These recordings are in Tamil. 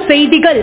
செய்திகள்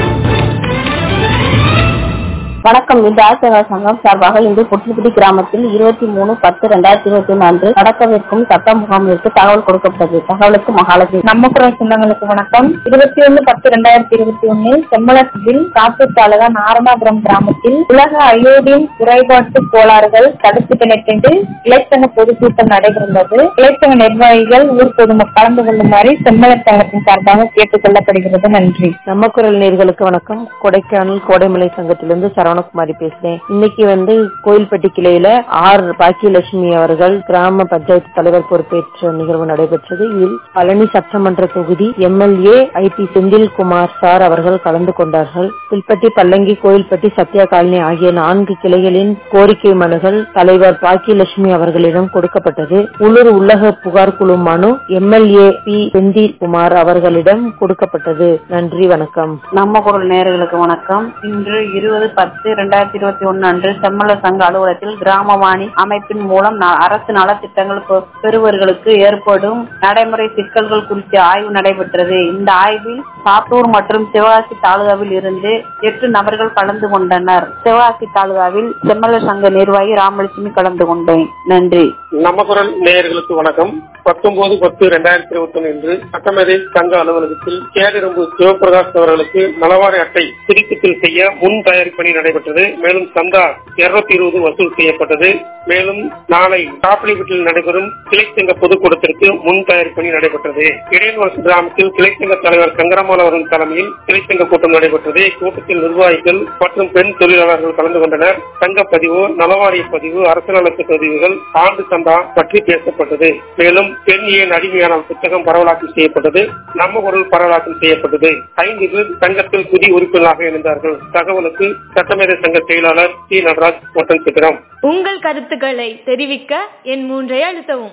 வணக்கம் இன்று ஆசிரியர் சங்கம் சார்பாக இன்று புற்றுக்குடி கிராமத்தில் இருபத்தி மூணு பத்து ரெண்டாயிரத்தி இருபத்தி ஒன்று அன்று நடக்கவிருக்கும் சட்ட முகாமிற்கு தகவல் கொடுக்கப்பட்டது தகவலுக்கு மகாலட்சுமி நம்ம குரல் சொந்தங்களுக்கு வணக்கம் இருபத்தி ஒண்ணு பத்து ரெண்டாயிரத்தி இருபத்தி ஒண்ணு செம்மலத்தில் காத்தூர் தாலுகா நாரணாபுரம் கிராமத்தில் உலக அயோடின் குறைபாட்டு கோளாறுகள் தடுப்பு தினத்தன்று இளைச்சங்க பொதுக்கூட்டம் நடைபெறுகிறது இளைச்சங்க நிர்வாகிகள் ஊர் பொதுமக்கள் கலந்து கொள்ளுமாறு செம்மலர் சங்கத்தின் சார்பாக கேட்டுக் கொள்ளப்படுகிறது நன்றி நம்ம குரல் நேர்களுக்கு வணக்கம் கொடைக்கானல் கோடைமலை சங்கத்திலிருந்து சரவணகுமாரி பேசுறேன் இன்னைக்கு வந்து கோயில்பட்டி கிளையில ஆர் பாக்கியலட்சுமி அவர்கள் கிராம பஞ்சாயத்து தலைவர் பொறுப்பேற்ற நிகழ்வு நடைபெற்றது இதில் பழனி சட்டமன்ற தொகுதி MLA I T Senthilkumar sir அவர்கள் கலந்து கொண்டார்கள் புல்பட்டி பல்லங்கி கோயில்பட்டி சத்யா காலனி ஆகிய நான்கு கிளைகளின் கோரிக்கை மனுகள் தலைவர் பாக்கியலட்சுமி அவர்களிடம் கொடுக்கப்பட்டது உள்ளூர் உள்ளக புகார் குழு மனு எம்எல்ஏ பி செந்தில்குமார் அவர்களிடம் கொடுக்கப்பட்டது நன்றி வணக்கம் நம்ம குரல் நேயர்களுக்கு வணக்கம் இன்று இருபது பத்து இரண்டாயிரத்தி இருபத்தி ஒன்னு அன்று செம்மலர் சங்க அலுவலகத்தில் கிராமவாணி அமைப்பின் மூலம் ந- அரசு நலத்திட்டங்கள் பெ- பெறுவர்களுக்கு ஏற்படும் நடைமுறை சிக்கல்கள் குறித்த ஆய்வு நடைபெற்றது இந்த ஆய்வில் சாத்தூர் மற்றும் சிவகாசி தாலுகாவில் இருந்து எட்டு நபர்கள் கலந்து கொண்டனர் சிவகாசி தாலுகாவில் செம்மலர் சங்க நிர்வாகி ராமலட்சுமி கலந்து கொண்டேன் நன்றி நம்ம குரல் நேயர்களுக்கு வணக்கம் பத்தொன்பது பத்து ரெண்டாயிரத்தி இருபத்தி ஒன்று இன்று சட்டமேதை சங்க அலுவலகத்தில் கேடிரம்பு சிவபிரகாஷ் அவர்களுக்கு நலவாரி அட்டை புதுப்பித்தல் செய்ய முன் தயாரிப்பு பணி நடைபெற்றது மேலும் சந்தா இருநூத்தி இருபது வசூல் செய்யப்பட்டது மேலும் நாளை காப்பிலிப்பட்டில் நடைபெறும் கிளைச்சங்க பொதுக்கூட்டத்திற்கு முன் தயாரிப்பு பணி நடைபெற்றது இடையன்வாசி கிராமத்தில் கிளைச்சங்க தலைவர் சங்கரமால் அவர்கள் தலைமையில் கிளைச்சங்க கூட்டம் நடைபெற்றது கூட்டத்தில் நிர்வாகிகள் மற்றும் பெண் தொழிலாளர்கள் கலந்து கொண்டனர் சங்க பதிவு நலவாரிய பதிவு அரசு நலத்து பதிவுகள் ஆண்டு சந்தா பற்றி பேசப்பட்டது மேலும் பெண் ஏன் அடிமையான புத்தகம் பரவலாக்கம் செய்யப்பட்டது நம்ம குரல் பரவலாக்கம் செய்யப்பட்டது ஐந்து பேர் சங்கத்தில் புதிய உறுப்பினராக இணைந்தார்கள் தகவலுக்கு சட்டமேதை சங்க செயலாளர் சி நடராஜ் மற்றும் சித்திரம் உங்கள் கருத்துக்களை தெரிவிக்க என் மூன்றை அழுத்தவும்